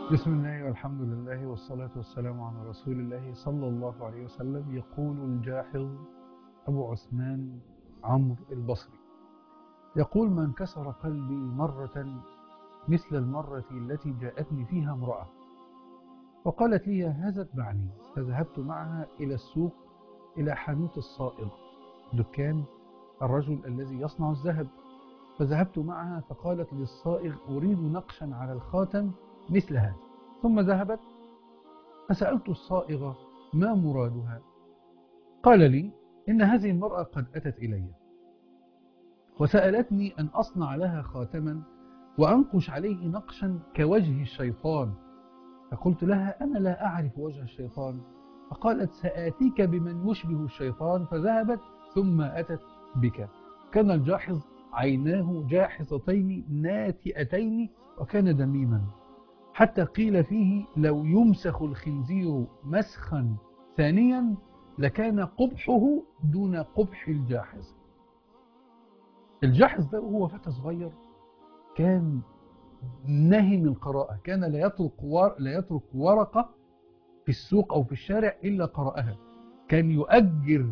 بسم الله والحمد لله والصلاة والسلام على رسول الله صلى الله عليه وسلم يقول الجاحظ أبو عثمان عمرو البصري يقول من كسر قلبي مرة مثل المرة التي جاءتني فيها امرأة وقالت لي هذا اتبعني فذهبت معها إلى السوق إلى حانوت الصائغ دكان الرجل الذي يصنع الذهب فذهبت معها فقالت للصائغ أريد نقشا على الخاتم مثل هذا ثم ذهبت فسألت الصائغة ما مرادها قال لي إن هذه المرأة قد أتت إلي وسألتني أن أصنع لها خاتما وأنقش عليه نقشا كوجه الشيطان فقلت لها أنا لا أعرف وجه الشيطان فقالت سآتيك بمن يشبه الشيطان فذهبت ثم أتت بك كان الجاحظ عيناه جاحظتين ناتئتين وكان دميما حتى قيل فيه لو يمسخ الخنزير مسخا ثانيا لكان قبحه دون قبح الجاحظ الجاحظ ده وهو فتى صغير كان نهم القراءة كان لا يترك, ور... لا يترك ورقة في السوق أو في الشارع إلا قرأها كان يؤجر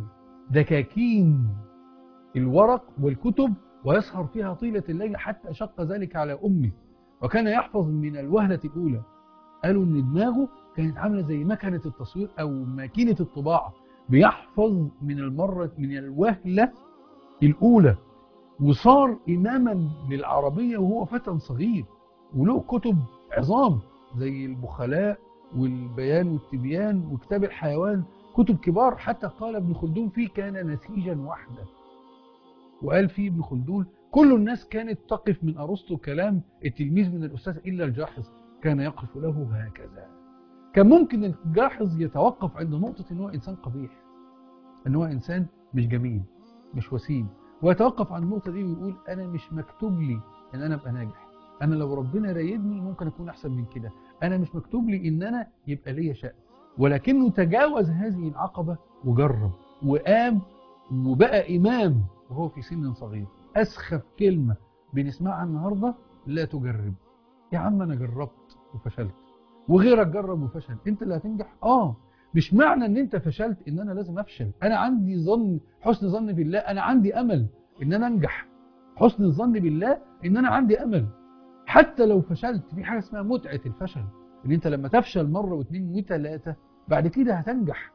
دكاكين الورق والكتب ويسهر فيها طيلة الليل حتى شق ذلك على أمه وكان يحفظ من الوهلة الأولى قالوا إن دماغه كانت عاملة زي مكنة التصوير أو ماكينة الطباعة بيحفظ من المرة من الوهلة الأولى وصار إماما للعربية وهو فتى صغير وله كتب عظام زي البخلاء والبيان والتبيان وكتاب الحيوان كتب كبار حتى قال ابن خلدون فيه كان نسيجا وحده وقال فيه ابن خلدون كل الناس كانت تقف من أرسطو كلام التلميذ من الأستاذ إلا الجاحظ كان يقف له هكذا كان ممكن الجاحظ يتوقف عند نقطة أنه هو إنسان قبيح أنه هو إنسان مش جميل مش وسيم ويتوقف عن النقطة دي ويقول أنا مش مكتوب لي أن أنا أبقى ناجح أنا لو ربنا رايدني ممكن أكون أحسن من كده أنا مش مكتوب لي أن أنا يبقى ليا شأن ولكنه تجاوز هذه العقبة وجرب وقام وبقى إمام وهو في سن صغير أسخف كلمة بنسمعها النهاردة لا تجرب يا عم أنا جربت وفشلت وغيرك جرب وفشل أنت اللي هتنجح آه مش معنى أن أنت فشلت أن أنا لازم أفشل أنا عندي ظن حسن ظن بالله أنا عندي أمل أن أنا أنجح حسن الظن بالله أن أنا عندي أمل حتى لو فشلت في حاجة اسمها متعة الفشل أن أنت لما تفشل مرة واثنين وثلاثة بعد كده هتنجح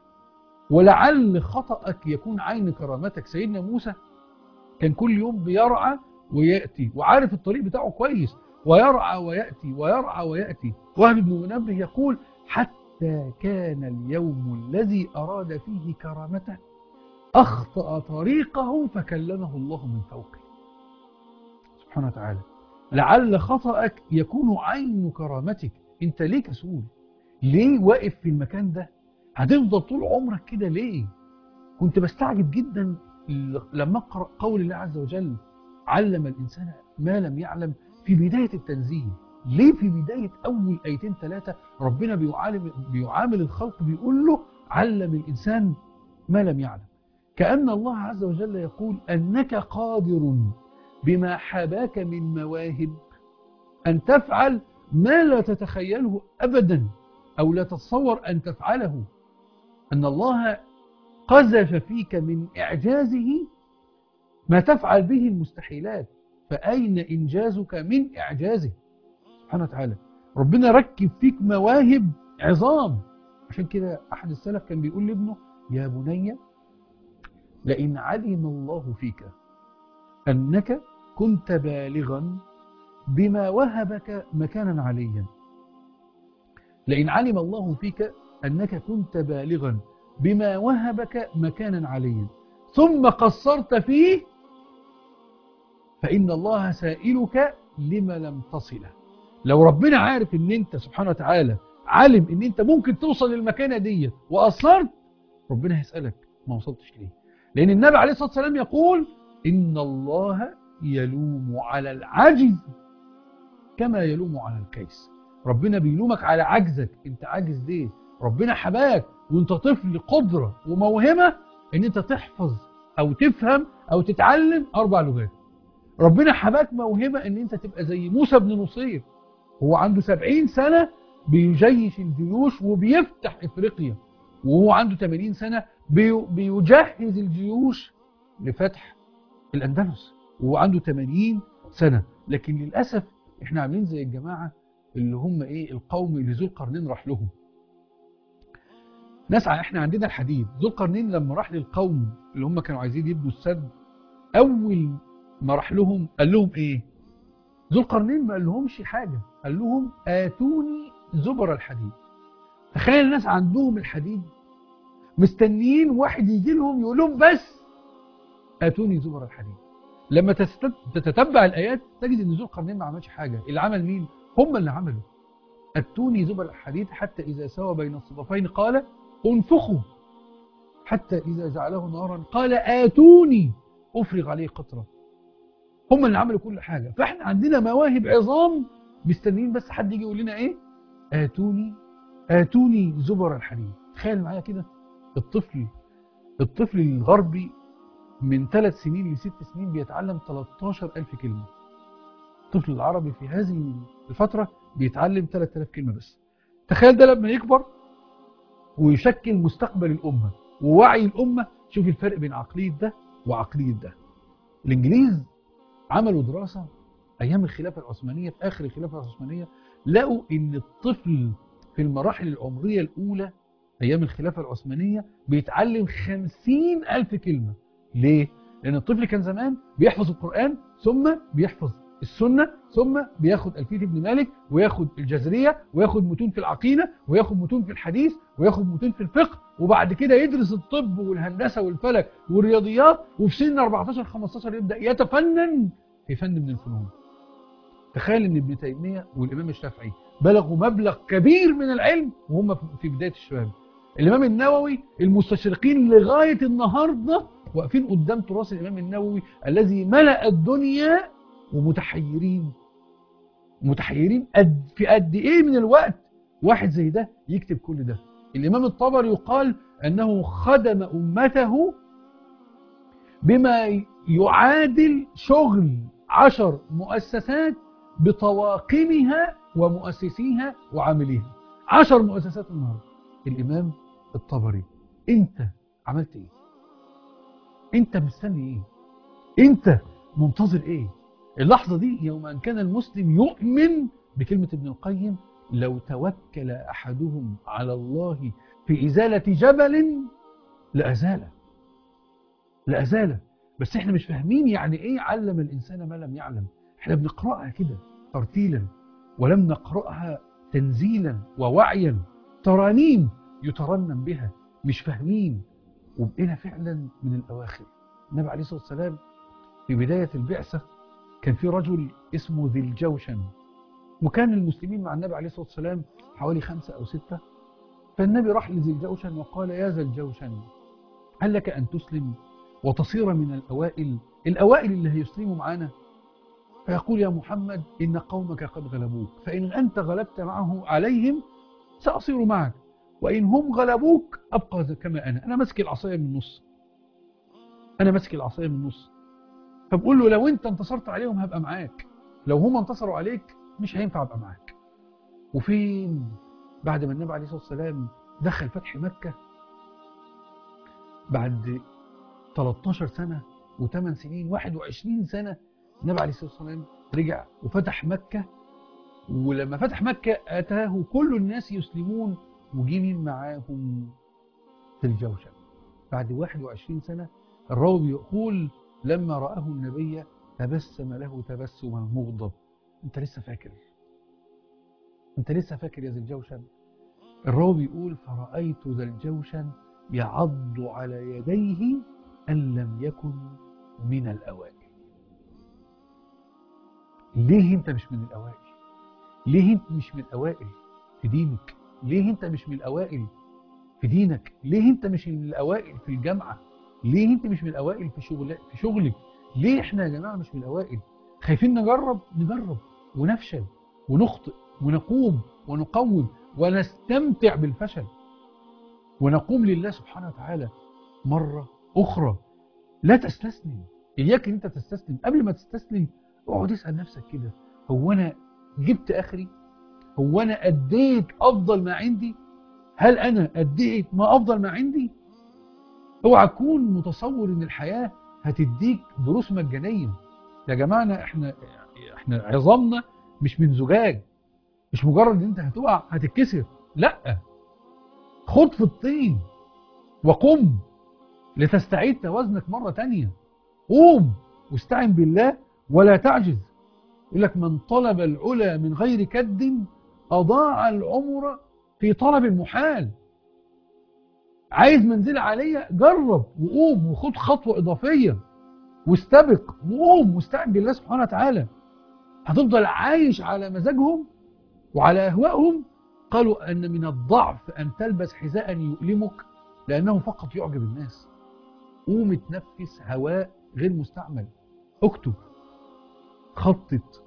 ولعل خطأك يكون عين كرامتك سيدنا موسى كان كل يوم بيرعى ويأتي وعارف الطريق بتاعه كويس ويرعى ويأتي ويرعى ويأتي وهب بن منبه يقول حتى كان اليوم الذي أراد فيه كرامته أخطأ طريقه فكلمه الله من فوقه سبحانه وتعالى لعل خطأك يكون عين كرامتك انت ليه كسول ليه واقف في المكان ده هتفضل طول عمرك كده ليه كنت بستعجب جدا لما اقرا قول الله عز وجل علم الإنسان ما لم يعلم في بداية التنزيل ليه في بداية أول آيتين ثلاثة ربنا بيعامل, بيعامل الخلق بيقول له علم الإنسان ما لم يعلم كأن الله عز وجل يقول أنك قادر بما حباك من مواهب أن تفعل ما لا تتخيله أبدا أو لا تتصور أن تفعله أن الله قذف فيك من إعجازه ما تفعل به المستحيلات فأين إنجازك من إعجازه سبحانه وتعالى ربنا ركب فيك مواهب عظام عشان كده أحد السلف كان بيقول لابنه يا بني لئن علم الله فيك أنك كنت بالغا بما وهبك مكانا عليا لئن علم الله فيك أنك كنت بالغا بما وهبك مكانا عليا ثم قصرت فيه فإن الله سائلك لما لم تصله لو ربنا عارف ان انت سبحانه وتعالى علم ان انت ممكن توصل للمكانة دي وأصرت ربنا هيسألك ما وصلتش ليه لأن النبي عليه الصلاة والسلام يقول إن الله يلوم على العجز كما يلوم على الكيس ربنا بيلومك على عجزك انت عاجز ليه ربنا حباك وانت طفل قدرة وموهمة ان انت تحفظ او تفهم او تتعلم اربع لغات ربنا حباك موهبة ان انت تبقى زي موسى بن نصير هو عنده سبعين سنة بيجيش الجيوش وبيفتح افريقيا وهو عنده 80 سنة بي- بيجهز الجيوش لفتح الاندلس وهو عنده 80 سنة لكن للأسف احنا عاملين زي الجماعة اللي هم ايه القوم اللي ذو القرنين راح لهم ناس ع- احنا عندنا الحديد ذو القرنين لما راح للقوم اللي هم كانوا عايزين يبنوا السد اول ما راح لهم قال لهم ايه ذو القرنين ما قال لهمش حاجة قال لهم آتوني زبر الحديد تخيل الناس عندهم الحديد مستنيين واحد يجي لهم يقول لهم بس آتوني زبر الحديد لما تست- تتتبع الآيات تجد أن ذو القرنين ما عملش حاجة اللي عمل مين هم اللي عملوا أتوني زبر الحديد حتى إذا سوى بين الصدفين قال انفخوا حتى إذا جعله نارا قال آتوني أفرغ عليه قطرة هم اللي عملوا كل حاجة فإحنا عندنا مواهب عظام مستنيين بس حد يجي يقول لنا إيه آتوني آتوني زبر الحديد تخيل معايا كده الطفل الطفل الغربي من ثلاث سنين لست سنين بيتعلم 13 ألف كلمة الطفل العربي في هذه الفترة بيتعلم 3000 كلمة بس تخيل ده لما يكبر ويشكل مستقبل الأمة ووعي الأمة شوف الفرق بين عقلية ده وعقلية ده الإنجليز عملوا دراسة أيام الخلافة العثمانية في آخر الخلافة العثمانية لقوا إن الطفل في المراحل العمرية الأولى أيام الخلافة العثمانية بيتعلم خمسين ألف كلمة ليه؟ لأن الطفل كان زمان بيحفظ القرآن ثم بيحفظ السنة ثم بياخد ألفية ابن مالك وياخد الجزرية وياخد متون في العقيدة وياخد متون في الحديث وياخد متون في الفقه وبعد كده يدرس الطب والهندسة والفلك والرياضيات وفي سن 14 15 يبدأ يتفنن في فن من الفنون تخيل ان ابن تيمية والإمام الشافعي بلغوا مبلغ كبير من العلم وهم في بداية الشباب الإمام النووي المستشرقين لغاية النهاردة واقفين قدام تراث الإمام النووي الذي ملأ الدنيا ومتحيرين متحيرين قد في قد إيه من الوقت واحد زي ده يكتب كل ده الإمام الطبري يقال أنه خدم أمته بما يعادل شغل عشر مؤسسات بطواقمها ومؤسسيها وعامليها عشر مؤسسات النهارده الإمام الطبري أنت عملت إيه أنت مستني إيه أنت منتظر إيه اللحظة دي يوم أن كان المسلم يؤمن بكلمة ابن القيم لو توكل أحدهم على الله في إزالة جبل لأزاله لأزاله بس احنا مش فاهمين يعني ايه علم الإنسان ما لم يعلم احنا بنقرأها كده ترتيلا ولم نقرأها تنزيلا ووعيا ترانيم يترنم بها مش فاهمين وبقينا فعلا من الأواخر النبي عليه الصلاة والسلام في بداية البعثة كان في رجل اسمه ذي الجوشن وكان المسلمين مع النبي عليه الصلاة والسلام حوالي خمسة أو ستة فالنبي راح لذي الجوشن وقال يا ذا الجوشن هل لك أن تسلم وتصير من الأوائل الأوائل اللي هيسلموا معانا فيقول يا محمد إن قومك قد غلبوك فإن أنت غلبت معه عليهم سأصير معك وإن هم غلبوك أبقى كما أنا أنا ماسك العصاية من النص أنا ماسك العصاية من النص فبقول له لو أنت انتصرت عليهم هبقى معاك لو هم انتصروا عليك مش هينفع أبقى معاك وفين بعد ما النبي عليه الصلاة والسلام دخل فتح مكة بعد 13 سنة و8 سنين 21 سنة النبي عليه الصلاة والسلام رجع وفتح مكة ولما فتح مكة أتاه كل الناس يسلمون وجي مين معاهم في الجوشن بعد 21 سنة الراوي يقول لما رآه النبي تبسم له تبسما مغضب انت لسه فاكر انت لسه فاكر يا ذا الجوشن الراوي بيقول فرأيت ذا الجوشن يعض على يديه أن لم يكن من الأوائل ليه انت مش من الأوائل ليه انت مش من الأوائل في دينك ليه انت مش من الأوائل في دينك ليه انت مش من الأوائل في الجامعة ليه انت مش من الأوائل في شغل في شغلك ليه احنا يا جماعة مش من الأوائل خايفين نجرب نجرب ونفشل ونخطئ ونقوم ونقوم ونستمتع بالفشل ونقوم لله سبحانه وتعالى مرة أخرى لا تستسلم إياك أن أنت تستسلم قبل ما تستسلم اقعد اسأل نفسك كده هو أنا جبت آخري هو أنا أديت أفضل ما عندي هل أنا أديت ما أفضل ما عندي اوعى تكون متصور ان الحياة هتديك دروس مجانية يا جماعة احنا احنا عظامنا مش من زجاج مش مجرد ان انت هتقع هتتكسر لا خد في الطين وقم لتستعيد توازنك مرة تانية قوم واستعن بالله ولا تعجز يقول لك من طلب العلا من غير كد أضاع العمر في طلب المحال عايز منزلة عالية جرب وقوم وخد خطوة إضافية واستبق وقوم واستعن بالله سبحانه وتعالى هتفضل عايش على مزاجهم وعلى أهوائهم قالوا أن من الضعف أن تلبس حذاء يؤلمك لأنه فقط يعجب الناس قوم تنفس هواء غير مستعمل اكتب خطط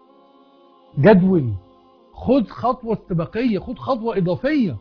جدول خد خطوة استباقية خد خطوة إضافية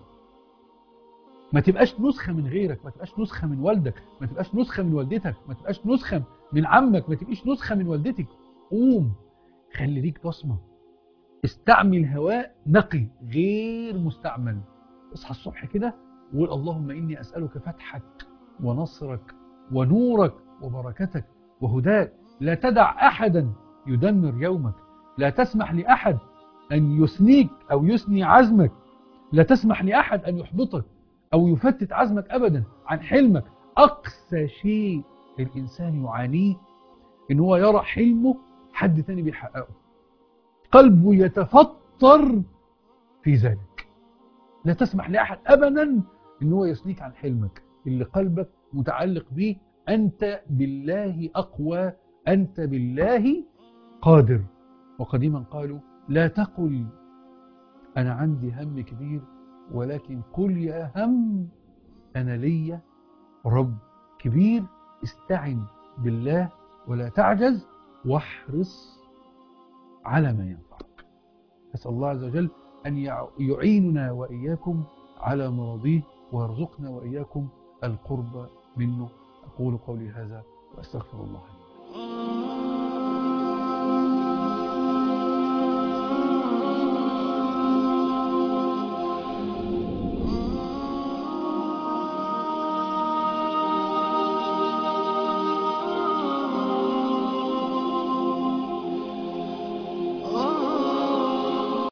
ما تبقاش نسخة من غيرك ما تبقاش نسخة من والدك ما تبقاش نسخة من والدتك ما تبقاش نسخة من عمك ما تبقيش نسخة من والدتك قوم خلي ليك بصمة استعمل هواء نقي غير مستعمل اصحى الصبح كده وقول اللهم إني أسألك فتحك ونصرك ونورك وبركتك وهداك لا تدع أحدا يدمر يومك لا تسمح لأحد أن يثنيك أو يثني عزمك لا تسمح لأحد أن يحبطك أو يفتت عزمك أبدا عن حلمك أقسى شيء الإنسان يعانيه إن هو يرى حلمه حد تاني بيحققه قلبه يتفطر في ذلك لا تسمح لأحد أبدا إن هو يثنيك عن حلمك اللي قلبك متعلق به أنت بالله أقوى أنت بالله قادر وقديما قالوا لا تقل أنا عندي هم كبير ولكن قل يا هم أنا لي رب كبير استعن بالله ولا تعجز واحرص على ما ينفعك أسأل الله عز وجل أن يعيننا وإياكم على مراضيه ويرزقنا وإياكم القرب منه أقول قولي هذا وأستغفر الله لي